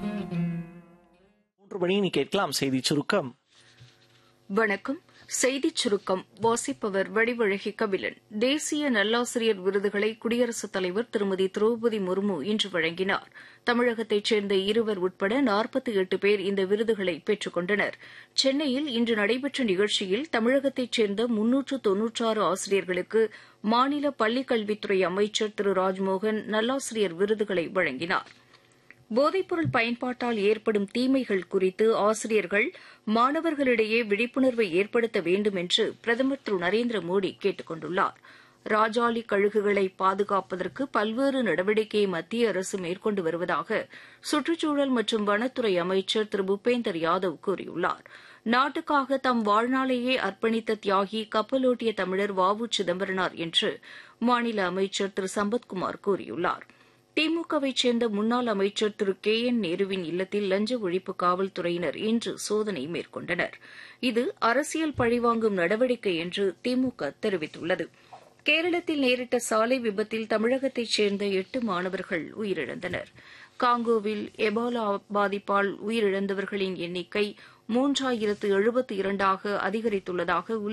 மூன்று மணி நீ கேட்கலாம் செய்தி சுருக்கம் வணக்கம் செய்திச் சுருக்கம் வாசிப்பவர் வடிவழகி கபிலன் தேசிய நல்லாசிரியர் விருதுகளை குடியரசுத் தலைவர் திருமதி திரௌபதி முர்மு இன்று வழங்கினார் தமிழகத்தைச் சேர்ந்த இருவர் உட்பட நாற்பத்தி எட்டு பேர் இந்த விருதுகளை பெற்றுக் கொண்டனர் சென்னையில் இன்று நடைபெற்ற நிகழ்ச்சியில் தமிழகத்தைச் சேர்ந்த முன்னூற்று தொன்னூற்றாறு ஆசிரியர்களுக்கு மாநில பள்ளிக்கல்வித்துறை அமைச்சர் திரு ராஜ்மோகன் நல்லாசிரியர் விருதுகளை வழங்கினாா் போதைப்பொருள் பயன்பாட்டால் ஏற்படும் தீமைகள் குறித்து ஆசிரியர்கள் மாணவர்களிடையே விழிப்புணர்வை ஏற்படுத்த வேண்டும் என்று பிரதமர் திரு நரேந்திர மோடி கேட்டுக் கொண்டுள்ளார் ராஜாளி கழுகுகளை பாதுகாப்பதற்கு பல்வேறு நடவடிக்கையை மத்திய அரசு மேற்கொண்டு வருவதாக சுற்றுச்சூழல் மற்றும் வனத்துறை அமைச்சர் திரு பூபேந்தர் யாதவ் கூறியுள்ளார் நாட்டுக்காக தம் வாழ்நாளையே அர்ப்பணித்த தியாகி கப்பலோட்டிய தமிழர் வ உ சிதம்பரனார் என்று மாநில அமைச்சர் திரு சம்பத்குமார் கூறியுள்ளாா் திமுகவைச் சேர்ந்த முன்னாள் அமைச்சர் திரு கே என் நேருவின் இல்லத்தில் லஞ்ச ஒழிப்பு காவல்துறையினர் இன்று சோதனை மேற்கொண்டனர் இது அரசியல் பழிவாங்கும் நடவடிக்கை என்று திமுக தெரிவித்துள்ளது கேரளத்தில் நேரிட்ட சாலை விபத்தில் தமிழகத்தைச் சேர்ந்த எட்டு மாணவர்கள் உயிரிழந்தனர் காங்கோவில் எபோலா பாதிப்பால் உயிரிழந்தவர்களின் எண்ணிக்கை மூன்றாயிரத்து எழுபத்து இரண்டாக அதிகரித்துள்ளதாக